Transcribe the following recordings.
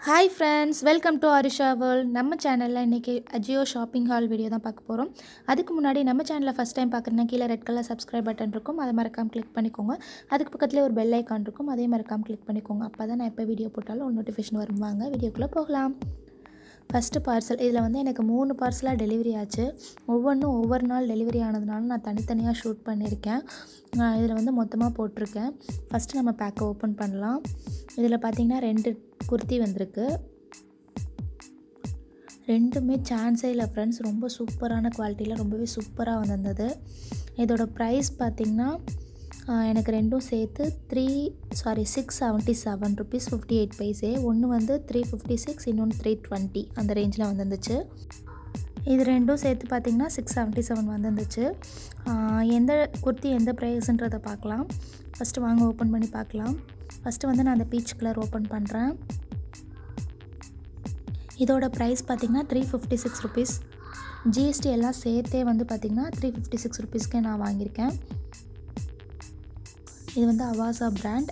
hi friends welcome to Arisha world நம்ம சேனலில் இன்றைக்கி அஜியோ ஷாப்பிங் ஹால் வீடியோ தான் பார்க்க போகிறோம் அதுக்கு முன்னாடி நம்ம சேனலில் ஃபஸ்ட் டைம் பார்க்குறேன்னா கீழே ரெட் கலர் சப்ஸ்கிரைப் பட்டன் இருக்கும் அதை மறக்காம கிளிக் பண்ணிக்கோங்க அதுக்கு பக்கத்துலேயே ஒரு பெல் ஐக்கான் இருக்கும் அதே மறக்காம கிளிக் பண்ணிக்கோங்க அப்போ தான் நான் எப்போ வீடியோ போட்டாலும் ஒரு நோட்டிஃபிகேஷன் வருவாங்க வீடியோக்குள்ளே போகலாம் ஃபஸ்ட்டு பார்சல் இதில் வந்து எனக்கு மூணு பார்சலாக டெலிவரி ஆச்சு ஒவ்வொன்றும் ஒவ்வொரு நாள் டெலிவரி ஆனதுனால நான் தனித்தனியாக ஷூட் பண்ணியிருக்கேன் இதில் வந்து மொத்தமாக போட்டிருக்கேன் ஃபஸ்ட்டு நம்ம பேக்கை ஓப்பன் பண்ணலாம் இதில் பார்த்திங்கன்னா ரெண்டு குர்த்தி வந்திருக்கு ரெண்டுமே சான்ஸே இல்லை ஃப்ரெண்ட்ஸ் ரொம்ப சூப்பரான குவாலிட்டியில் ரொம்பவே சூப்பராக வந்திருந்தது இதோட ப்ரைஸ் பார்த்திங்கன்னா எனக்கு ரெண்டும் சேர்த்து three sorry six seventy seven rupees fifty eight paise ஒன்று வந்து த்ரீ ஃபிஃப்டி சிக்ஸ் இன்னொன்று த்ரீ டுவெண்ட்டி அந்த ரேஞ்சில் வந்துருந்துச்சு இது ரெண்டும் சேர்த்து பார்த்திங்கன்னா சிக்ஸ் செவன்ட்டி செவன் வந்துருந்துச்சு எந்த குர்த்தி எந்த ப்ரைஸ்ன்றதை பார்க்கலாம் ஃபஸ்ட்டு வாங்க ஓப்பன் பண்ணி பார்க்கலாம் ஃபஸ்ட்டு வந்து நான் அந்த பீச் கலர் ஓப்பன் பண்ணுறேன் இதோட ப்ரைஸ் பார்த்திங்கன்னா three fifty six rupees GST எல்லாம் சேர்த்தே வந்து பார்த்திங்கன்னா த்ரீ ஃபிஃப்டி சிக்ஸ் ருபீஸ்க்கே நான் வாங்கியிருக்கேன் இது வந்து அவாசா பிராண்ட்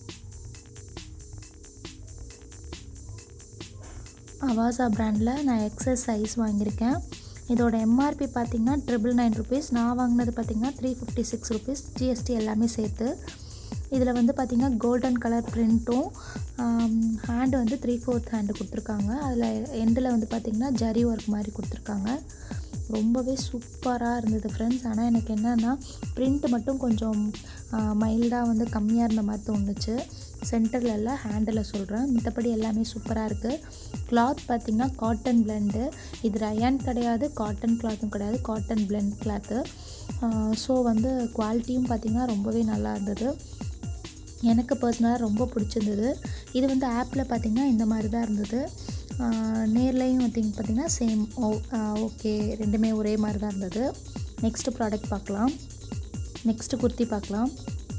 அவாசா பிராண்டில் நான் எக்ஸஸ் சைஸ் வாங்கியிருக்கேன் இதோட எம்ஆர்பி பார்த்திங்கன்னா ட்ரிபிள் நைன் ருபீஸ் நான் வாங்கினது பார்த்திங்கன்னா three fifty six rupees GST எல்லாமே சேர்த்து இதில் வந்து பார்த்திங்கன்னா கோல்டன் கலர் ப்ரிண்ட்டும் ஹேண்டு வந்து த்ரீ ஃபோர்த் ஹேண்டு கொடுத்துருக்காங்க அதில் எண்டில் வந்து பார்த்திங்கன்னா ஜரி ஒர்க் மாதிரி கொடுத்துருக்காங்க ரொம்பவே சூப்பராக இருந்தது ஃப்ரெண்ட்ஸ் ஆனால் எனக்கு என்னென்னா ப்ரிண்ட் மட்டும் கொஞ்சம் மைல்டாக வந்து கம்மியாக இருந்த மாதிரி தோணுச்சு சென்டரில் இல்லை ஹேண்டில் சொல்கிறேன் மற்றபடி எல்லாமே சூப்பராக இருக்குது கிளாத் பார்த்திங்கன்னா காட்டன் பிளெண்டு இது ரயான் கிடையாது காட்டன் கிளாத்தும் கிடையாது காட்டன் பிளெண்ட் கிளாத்து ஸோ வந்து குவாலிட்டியும் பார்த்திங்கன்னா ரொம்பவே நல்லா இருந்தது எனக்கு பர்சனலாக ரொம்ப பிடிச்சிருந்தது இது வந்து ஆப்பில் பார்த்திங்கன்னா இந்த மாதிரி தான் இருந்தது நேர்லேயும் பார்த்திங்க பார்த்திங்கன்னா சேம் ஓ ஓகே ரெண்டுமே ஒரே மாதிரி தான் இருந்தது நெக்ஸ்ட்டு ப்ராடக்ட் பார்க்கலாம் நெக்ஸ்ட்டு குர்த்தி பார்க்கலாம்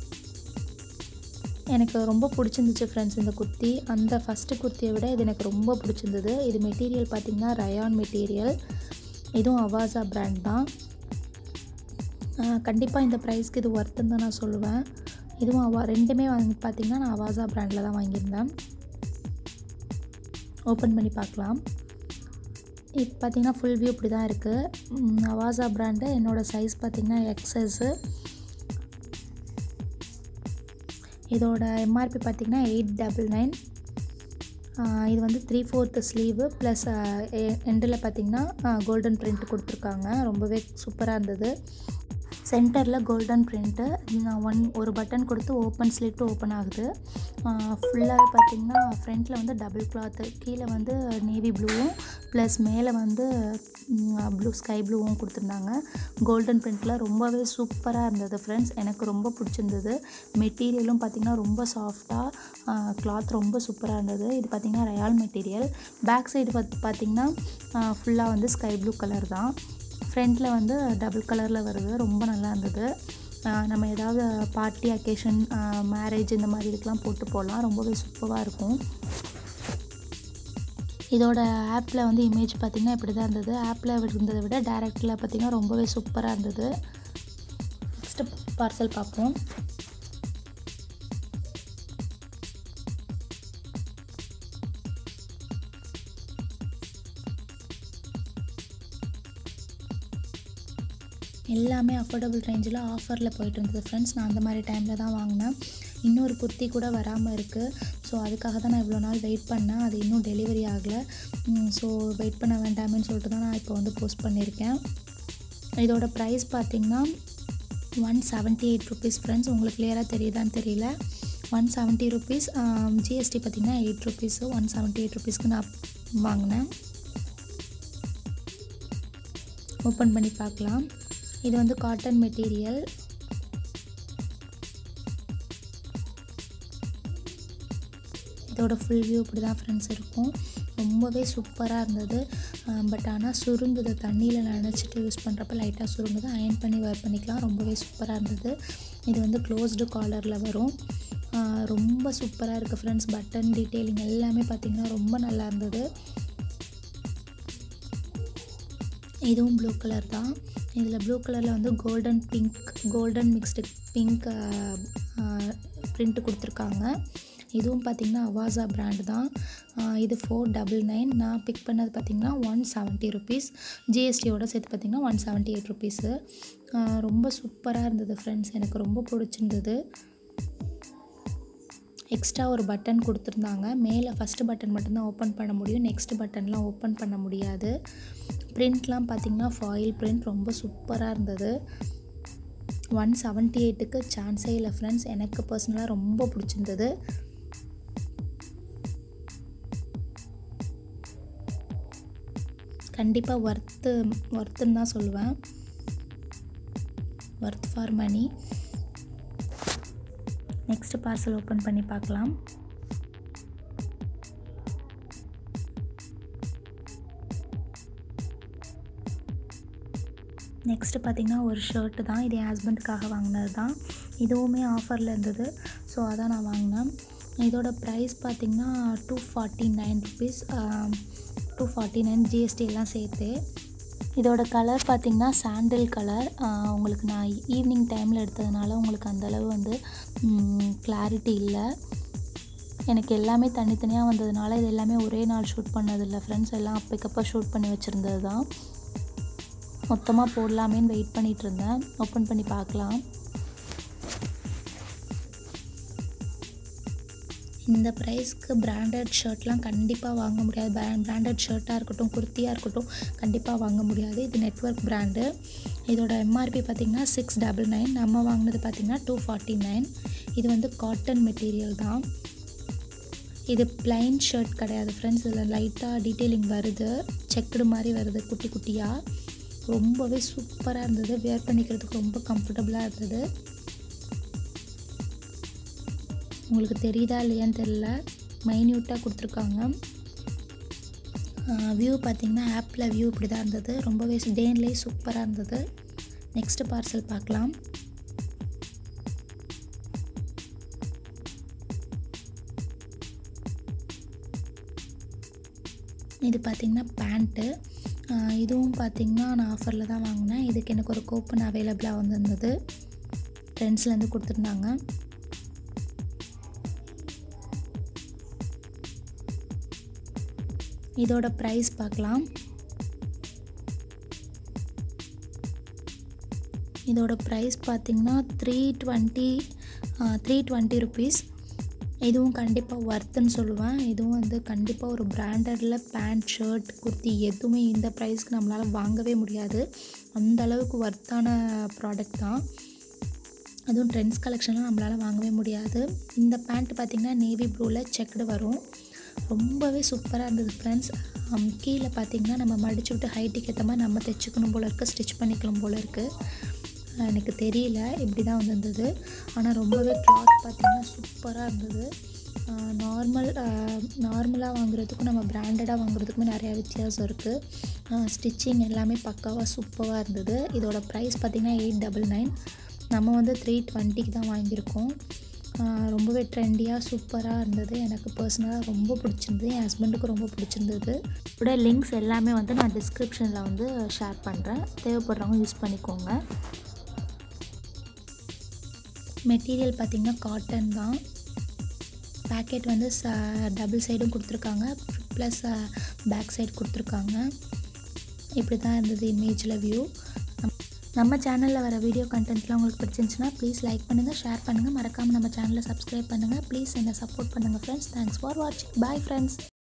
எனக்கு ரொம்ப பிடிச்சிருந்துச்சு ஃப்ரெண்ட்ஸ் இந்த குர்த்தி அந்த ஃபஸ்ட்டு குர்த்தியை விட இது எனக்கு ரொம்ப பிடிச்சிருந்தது இது மெட்டீரியல் பார்த்திங்கன்னா ரயான் மெட்டீரியல் இதுவும் அவாசா பிராண்ட் தான் கண்டிப்பாக இந்த ப்ரைஸ்க்கு இது ஒர்த்துன்னு தான் நான் சொல்லுவேன் இதுவும் அவா ரெண்டுமே வாங்கி பார்த்திங்கன்னா நான் அவாசா பிராண்டில் தான் வாங்கியிருந்தேன் ஓப்பன் பண்ணி பார்க்கலாம் இப்போ பார்த்திங்கன்னா ஃபுல் வியூ இப்படி தான் இருக்குது அவாசா பிராண்டு என்னோடய சைஸ் பார்த்திங்கன்னா எக்ஸஸ்ஸு இதோட எம்ஆர்பி பார்த்திங்கன்னா எயிட் டபுள் நைன் இது வந்து த்ரீ ஃபோர்த்து ஸ்லீவு ப்ளஸ் எண்டில் பார்த்திங்கன்னா கோல்டன் பிரிண்ட் கொடுத்துருக்காங்க ரொம்பவே சூப்பராக இருந்தது சென்டரில் கோல்டன் பிரிண்ட்டு ஒன் ஒரு பட்டன் கொடுத்து ஓப்பன் ஸ்லிட்டு ஓப்பன் ஆகுது ஃபுல்லாகவே பார்த்திங்கன்னா ஃப்ரண்ட்டில் வந்து டபுள் கிளாத்து கீழே வந்து நேவி ப்ளூவும் ப்ளஸ் மேலே வந்து ப்ளூ ஸ்கை ப்ளூவும் கொடுத்துருந்தாங்க கோல்டன் பிரிண்ட்டில் ரொம்பவே சூப்பராக இருந்தது ஃப்ரெண்ட்ஸ் எனக்கு ரொம்ப பிடிச்சிருந்தது மெட்டீரியலும் பார்த்திங்கன்னா ரொம்ப சாஃப்டாக கிளாத் ரொம்ப சூப்பராக இருந்தது இது பார்த்திங்கன்னா ரயால் மெட்டீரியல் பேக் சைடு பார்த்து பார்த்திங்கன்னா ஃபுல்லாக வந்து ஸ்கை ப்ளூ கலர் தான் ஃப்ரண்ட்டில் வந்து டபுள் கலரில் வருது ரொம்ப நல்லா இருந்தது நம்ம ஏதாவது பார்ட்டி அக்கேஷன் மேரேஜ் இந்த மாதிரி இதுக்கெலாம் போட்டு போகலாம் ரொம்பவே சூப்பராக இருக்கும் இதோட ஆப்பில் வந்து இமேஜ் பார்த்திங்கன்னா இப்படி தான் இருந்தது ஆப்பில் இருந்ததை விட டேரெக்டில் பார்த்திங்கன்னா ரொம்பவே சூப்பராக இருந்தது நெக்ஸ்ட்டு பார்சல் பார்ப்போம் எல்லாமே அஃபோர்டபுள் ரேஞ்சில் ஆஃபரில் போயிட்டு இருந்தது ஃப்ரெண்ட்ஸ் நான் அந்த மாதிரி டைமில் தான் வாங்கினேன் இன்னொரு குர்த்தி கூட வராமல் இருக்குது ஸோ அதுக்காக தான் நான் இவ்வளோ நாள் வெயிட் பண்ணேன் அது இன்னும் டெலிவரி ஆகலை ஸோ வெயிட் பண்ண வேண்டாமேன்னு சொல்லிட்டு தான் நான் இப்போ வந்து போஸ்ட் பண்ணியிருக்கேன் இதோட ப்ரைஸ் பார்த்திங்கன்னா one seventy eight rupees friends உங்களுக்கு கிளியராக தெரியுதான்னு தெரியல ஒன் செவன்ட்டி ருபீஸ் ஜிஎஸ்டி பார்த்திங்கன்னா eight rupees one seventy eight ருபீஸ்க்கு நான் வாங்கினேன் ஓப்பன் பண்ணி பார்க்கலாம் இது வந்து காட்டன் மெட்டீரியல் இதோட ஃபுல் வியூ இப்படி தான் ஃப்ரெண்ட்ஸ் இருக்கும் ரொம்பவே சூப்பராக இருந்தது பட் ஆனால் சுருங்குது தண்ணியில் நினச்சிட்டு யூஸ் பண்ணுறப்ப லைட்டாக சுருங்குது அயன் பண்ணி வேர் பண்ணிக்கலாம் ரொம்பவே சூப்பராக இருந்தது இது வந்து க்ளோஸ்டு காலரில் வரும் ரொம்ப சூப்பராக இருக்குது ஃப்ரெண்ட்ஸ் பட்டன் டீட்டெயிலிங் எல்லாமே பார்த்திங்கன்னா ரொம்ப நல்லா இருந்தது இதுவும் ப்ளூ கலர் தான் இதில் ப்ளூ கலரில் வந்து golden pink golden mixed pink print கொடுத்துருக்காங்க இதுவும் பார்த்திங்கன்னா அவாசா பிராண்டு தான் இது ஃபோர் டபுள் நைன் நான் பிக் பண்ணது பார்த்திங்கன்னா ஒன் செவன்ட்டி ருபீஸ் ஜிஎஸ்டியோட சேர்த்து பார்த்திங்கன்னா ஒன் செவன்ட்டி எயிட் ருபீஸு ரொம்ப சூப்பராக இருந்தது ஃப்ரெண்ட்ஸ் எனக்கு ரொம்ப பிடிச்சிருந்தது எக்ஸ்ட்ரா ஒரு பட்டன் கொடுத்துருந்தாங்க மேலே ஃபஸ்ட்டு பட்டன் மட்டும்தான் ஓப்பன் பண்ண முடியும் நெக்ஸ்ட் பட்டன்லாம் ஓப்பன் பண்ண முடியாது ப்ரிண்ட்லாம் பார்த்திங்கன்னா ஃபாயில் பிரிண்ட் ரொம்ப சூப்பராக இருந்தது ஒன் செவன்ட்டி எயிட்டுக்கு சான்ஸே இல்லை ஃப்ரெண்ட்ஸ் எனக்கு பர்சனலாக ரொம்ப பிடிச்சிருந்தது கண்டிப்பாக ஒர்த்து ஒர்த்துன்னு தான் சொல்லுவேன் worth for money next parcel open பண்ணி பார்க்கலாம் நெக்ஸ்ட்டு பார்த்திங்கன்னா ஒரு ஷர்ட்டு தான் இது என் ஹஸ்பண்டுக்காக வாங்கினது தான் இதுவுமே ஆஃபரில் இருந்தது ஸோ அதான் நான் வாங்கினேன் இதோட ப்ரைஸ் பார்த்திங்கன்னா two forty nine rupees two forty nine GST எல்லாம் சேர்த்து இதோட கலர் பார்த்திங்கன்னா சாண்டில் கலர் உங்களுக்கு நான் ஈவினிங் டைமில் எடுத்ததுனால உங்களுக்கு அந்தளவு வந்து கிளாரிட்டி இல்லை எனக்கு எல்லாமே தனித்தனியாக வந்ததுனால இது எல்லாமே ஒரே நாள் ஷூட் பண்ணதில்லை ஃப்ரெண்ட்ஸ் எல்லாம் அப்பக்கப்போ ஷூட் பண்ணி வச்சுருந்தது தான் மொத்தமாக போடலாமேன்னு வெயிட் பண்ணிகிட்டு இருந்தேன் ஓப்பன் பண்ணி பார்க்கலாம் இந்த ப்ரைஸ்க்கு பிராண்டட் ஷர்ட்லாம் கண்டிப்பாக வாங்க முடியாது பிராண்டட் ஷர்ட்டாக இருக்கட்டும் குர்த்தியாக இருக்கட்டும் கண்டிப்பாக வாங்க முடியாது இது நெட்ஒர்க் பிராண்டு இதோட எம்ஆர்பி பார்த்திங்கன்னா சிக்ஸ் டபுள் நைன் நம்ம வாங்கினது பார்த்திங்கன்னா டூ ஃபார்ட்டி நைன் இது வந்து காட்டன் மெட்டீரியல் தான் இது பிளைன் ஷர்ட் கிடையாது ஃப்ரெண்ட்ஸ் இதில் லைட்டாக டீட்டெயிலிங் வருது செக்குடு மாதிரி வருது குட்டி குட்டியாக ரொம்பவே சூப்பராக இருந்தது வேர் பண்ணிக்கிறதுக்கு ரொம்ப கம்ஃபர்டபுளாக இருந்தது உங்களுக்கு தெரியுதா இல்லையான்னு தெரில மைன்யூட்டாக கொடுத்துருக்காங்க வியூ பார்த்திங்கன்னா ஆப்பில் வியூ இப்படி தான் இருந்தது ரொம்பவே டேன்லேயே சூப்பராக இருந்தது நெக்ஸ்ட்டு பார்சல் பார்க்கலாம் இது பார்த்திங்கன்னா பேண்ட்டு இதுவும் பார்த்திங்கன்னா நான் ஆஃபரில் தான் வாங்கினேன் இதுக்கு எனக்கு ஒரு கூப்பன் அவைலபிளாக வந்திருந்தது ஃப்ரெண்ட்ஸ்லேருந்து கொடுத்துருந்தாங்க இதோட ப்ரைஸ் பார்க்கலாம் இதோட ப்ரைஸ் பார்த்திங்கன்னா three twenty three twenty rupees இதுவும் கண்டிப்பாக ஒர்த்துன்னு சொல்லுவேன் இதுவும் வந்து கண்டிப்பாக ஒரு பிராண்டடில் பேண்ட் ஷர்ட் குர்த்தி எதுவுமே இந்த ப்ரைஸ்க்கு நம்மளால் வாங்கவே முடியாது அந்த அளவுக்கு ஒர்த்தான ப்ராடக்ட் தான் அதுவும் ட்ரெண்ட்ஸ் கலெக்ஷன்லாம் நம்மளால் வாங்கவே முடியாது இந்த பேண்ட் பார்த்திங்கன்னா நேவி ப்ளூவில் செக்குடு வரும் ரொம்பவே சூப்பராக இருந்தது ஃப்ரெண்ட்ஸ் கீழே பார்த்திங்கன்னா நம்ம மடிச்சு விட்டு ஹைட்டுக்கு ஏற்ற மாதிரி நம்ம தைச்சிக்கணும் போல் இருக்குது ஸ்டிச் பண்ணிக்கலாம் போல் இருக்குது எனக்கு தெரியல இப்படி தான் வந்திருந்தது ஆனால் ரொம்பவே கிளாத் பார்த்திங்கன்னா சூப்பராக இருந்தது நார்மல் நார்மலாக வாங்குறதுக்கும் நம்ம பிராண்டடாக வாங்குறதுக்குமே நிறையா வித்தியாசம் இருக்குது ஸ்டிச்சிங் எல்லாமே பக்காவாக சூப்பராக இருந்தது இதோட ப்ரைஸ் பார்த்திங்கன்னா எயிட் டபுள் நைன் நம்ம வந்து த்ரீ டுவெண்ட்டிக்கு தான் வாங்கியிருக்கோம் ரொம்பவே ட்ரெண்டியாக சூப்பராக இருந்தது எனக்கு பர்சனலாக ரொம்ப பிடிச்சிருந்தது என் ஹஸ்பண்டுக்கு ரொம்ப பிடிச்சிருந்தது இதோட லிங்க்ஸ் எல்லாமே வந்து நான் டிஸ்கிரிப்ஷனில் வந்து ஷேர் பண்ணுறேன் தேவைப்படுறவங்க யூஸ் பண்ணிக்கோங்க மெட்டீரியல் பார்த்திங்கன்னா காட்டன் தான் பேக்கெட் வந்து ச டபுள் சைடும் கொடுத்துருக்காங்க ப்ளஸ் பேக் சைடு கொடுத்துருக்காங்க இப்படி தான் இருந்தது இமேஜில் வியூ நம்ம சேனலில் வர வீடியோ கண்டென்ட்லாம் உங்களுக்கு பிடிச்சிருந்துச்சுன்னா ப்ளீஸ் லைக் பண்ணுங்கள் ஷேர் பண்ணுங்கள் மறக்காமல் நம்ம சேனலை சப்ஸ்கிரைப் பண்ணுங்கள் ப்ளீஸ் என்னை சப்போர்ட் பண்ணுங்கள் ஃப்ரெண்ட்ஸ் தேங்க்ஸ் ஃபார் வாட்சிங் பாய் ஃப்ரெண்ட்ஸ்